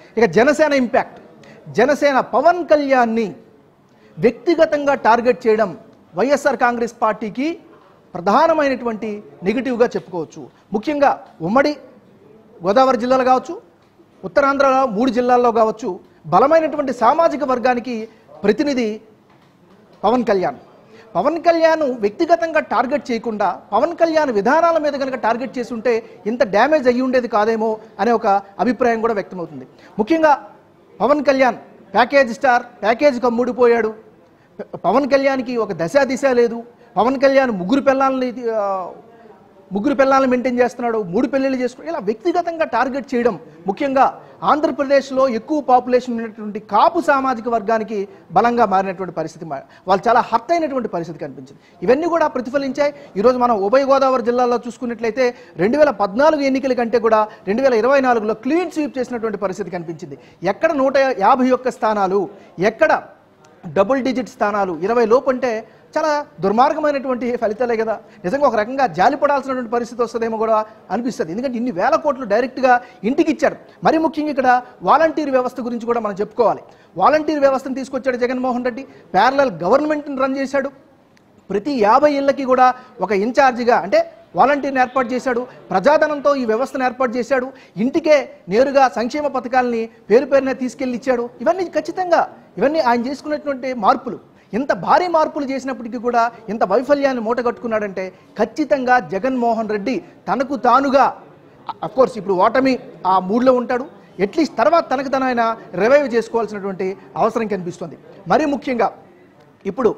ఇక జనసేన ఇంపాక్ట్ జనసేన పవన్ కళ్యాణ్ని వ్యక్తిగతంగా టార్గెట్ చేయడం వైఎస్ఆర్ కాంగ్రెస్ పార్టీకి ప్రధానమైనటువంటి నెగిటివ్గా చెప్పుకోవచ్చు ముఖ్యంగా ఉమ్మడి గోదావరి జిల్లాలో కావచ్చు ఉత్తరాంధ్రలో మూడు జిల్లాల్లో కావచ్చు బలమైనటువంటి సామాజిక వర్గానికి ప్రతినిధి పవన్ కళ్యాణ్ పవన్ కళ్యాణ్ వ్యక్తిగతంగా టార్గెట్ చేయకుండా పవన్ కళ్యాణ్ విధానాల మీద కనుక టార్గెట్ చేసి ఉంటే ఇంత డ్యామేజ్ అయ్యి ఉండేది కాదేమో అనే ఒక అభిప్రాయం కూడా వ్యక్తమవుతుంది ముఖ్యంగా Pavan Kalyan package star package కమ్ముడిపోయాడు పవన్ కళ్యాణ్కి ఒక దశ దిశ లేదు పవన్ కళ్యాణ్ ముగ్గురు పిల్లల్ని ఆ, ముగ్గురు పిల్లల్ని మెయింటైన్ చేస్తున్నాడు మూడు పెళ్ళిళ్ళు చేసుకున్నాడు ఇలా వ్యక్తిగతంగా టార్గెట్ చేయడం ముఖ్యంగా ఆంధ్రప్రదేశ్లో ఎక్కువ పాపులేషన్ ఉన్నటువంటి కాపు సామాజిక వర్గానికి బలంగా మారినటువంటి పరిస్థితి మా- వాళ్ళు చాలా హర్ట్ అయినటువంటి పరిస్థితి కనిపించింది ఇవన్నీ కూడా ప్రతిఫలించాయి ఈరోజు మనం ఉభయ గోదావరి జిల్లాలో చూసుకున్నట్లయితే రెండు వేల పద్నాలుగు ఎన్నికల కంటే కూడా రెండు వేల ఇరవై నాలుగులో క్లీన్ స్వీప్ చేసినటువంటి పరిస్థితి కనిపించింది ఎక్కడ నూట యాభై ఒక్క స్థానాలు ఎక్కడ డబుల్ డిజిట్ స్థానాలు ఇరవై లోపు అంటే చాలా దుర్మార్గమైనటువంటి ఫలితాలే కదా నిజంగా ఒక రకంగా జాలిపడాల్సినటువంటి పరిస్థితి వస్తుందేమో కూడా అనిపిస్తుంది ఎందుకంటే ఇన్ని వేల కోట్లు డైరెక్ట్గా ఇంటికి ఇచ్చాడు మరి ముఖ్యంగా ఇక్కడ వాలంటీర్ వ్యవస్థ గురించి కూడా మనం చెప్పుకోవాలి వాలంటీర్ వ్యవస్థను తీసుకొచ్చాడు జగన్మోహన్ రెడ్డి ప్యారలల్ గవర్నమెంట్ని రన్ చేశాడు ప్రతి యాభై ఇళ్ళకి కూడా ఒక ఇన్ఛార్జిగా అంటే వాలంటీర్ని ఏర్పాటు చేశాడు ప్రజాధనంతో ఈ వ్యవస్థను ఏర్పాటు చేశాడు ఇంటికే నేరుగా సంక్షేమ పథకాలని పేరు పేరునే తీసుకెళ్ళి ఇచ్చాడు ఇవన్నీ ఖచ్చితంగా ఇవన్నీ ఆయన చేసుకున్నటువంటి మార్పులు ఇంత భారీ మార్పులు చేసినప్పటికీ కూడా ఇంత వైఫల్యాన్ని మూటగట్టుకున్నాడంటే ఖచ్చితంగా జగన్మోహన్ రెడ్డి తనకు తానుగా కోర్స్ ఇప్పుడు ఓటమి ఆ మూడ్లో ఉంటాడు అట్లీస్ట్ తర్వాత తనకు తను ఆయన రివైవ్ చేసుకోవాల్సినటువంటి అవసరం కనిపిస్తుంది మరీ ముఖ్యంగా ఇప్పుడు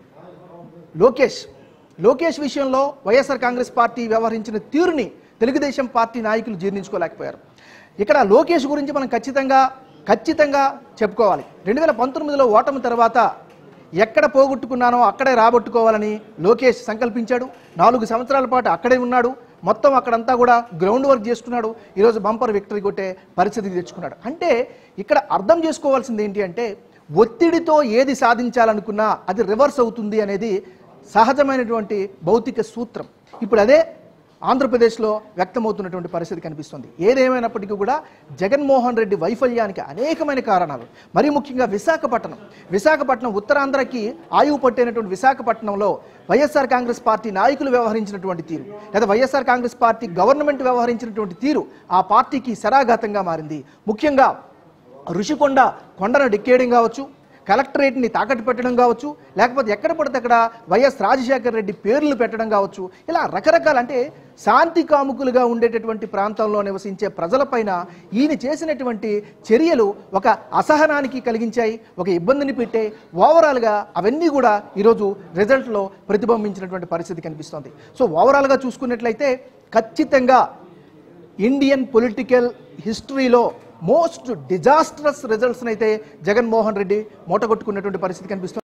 లోకేష్ లోకేష్ విషయంలో వైఎస్ఆర్ కాంగ్రెస్ పార్టీ వ్యవహరించిన తీరుని తెలుగుదేశం పార్టీ నాయకులు జీర్ణించుకోలేకపోయారు ఇక్కడ లోకేష్ గురించి మనం ఖచ్చితంగా ఖచ్చితంగా చెప్పుకోవాలి రెండు వేల పంతొమ్మిదిలో ఓటమి తర్వాత ఎక్కడ పోగొట్టుకున్నానో అక్కడే రాబట్టుకోవాలని లోకేష్ సంకల్పించాడు నాలుగు సంవత్సరాల పాటు అక్కడే ఉన్నాడు మొత్తం అక్కడంతా కూడా గ్రౌండ్ వర్క్ చేసుకున్నాడు ఈరోజు బంపర్ విక్టరీ కొట్టే పరిస్థితికి తెచ్చుకున్నాడు అంటే ఇక్కడ అర్థం చేసుకోవాల్సింది ఏంటి అంటే ఒత్తిడితో ఏది సాధించాలనుకున్నా అది రివర్స్ అవుతుంది అనేది సహజమైనటువంటి భౌతిక సూత్రం ఇప్పుడు అదే ఆంధ్రప్రదేశ్లో వ్యక్తమవుతున్నటువంటి పరిస్థితి కనిపిస్తుంది ఏదేమైనప్పటికీ కూడా జగన్మోహన్ రెడ్డి వైఫల్యానికి అనేకమైన కారణాలు మరి ముఖ్యంగా విశాఖపట్నం విశాఖపట్నం ఉత్తరాంధ్రకి ఆయువు పట్టేనటువంటి విశాఖపట్నంలో వైఎస్ఆర్ కాంగ్రెస్ పార్టీ నాయకులు వ్యవహరించినటువంటి తీరు లేదా వైఎస్ఆర్ కాంగ్రెస్ పార్టీ గవర్నమెంట్ వ్యవహరించినటువంటి తీరు ఆ పార్టీకి శరాఘాతంగా మారింది ముఖ్యంగా ఋషికొండ కొండను డిక్కేయడం కావచ్చు కలెక్టరేట్ని తాకట్టు పెట్టడం కావచ్చు లేకపోతే ఎక్కడ పడితే అక్కడ వైఎస్ రాజశేఖర రెడ్డి పేర్లు పెట్టడం కావచ్చు ఇలా రకరకాల అంటే శాంతి కాముకులుగా ఉండేటటువంటి ప్రాంతంలో నివసించే ప్రజలపైన ఈయన చేసినటువంటి చర్యలు ఒక అసహనానికి కలిగించాయి ఒక ఇబ్బందిని పెట్టే ఓవరాల్గా అవన్నీ కూడా ఈరోజు రిజల్ట్లో ప్రతిబింబించినటువంటి పరిస్థితి కనిపిస్తోంది సో ఓవరాల్గా చూసుకున్నట్లయితే ఖచ్చితంగా ఇండియన్ పొలిటికల్ హిస్టరీలో మోస్ట్ డిజాస్ట్రస్ రిజల్ట్స్ని అయితే జగన్మోహన్ రెడ్డి మూటగొట్టుకున్నటువంటి పరిస్థితి కనిపిస్తుంది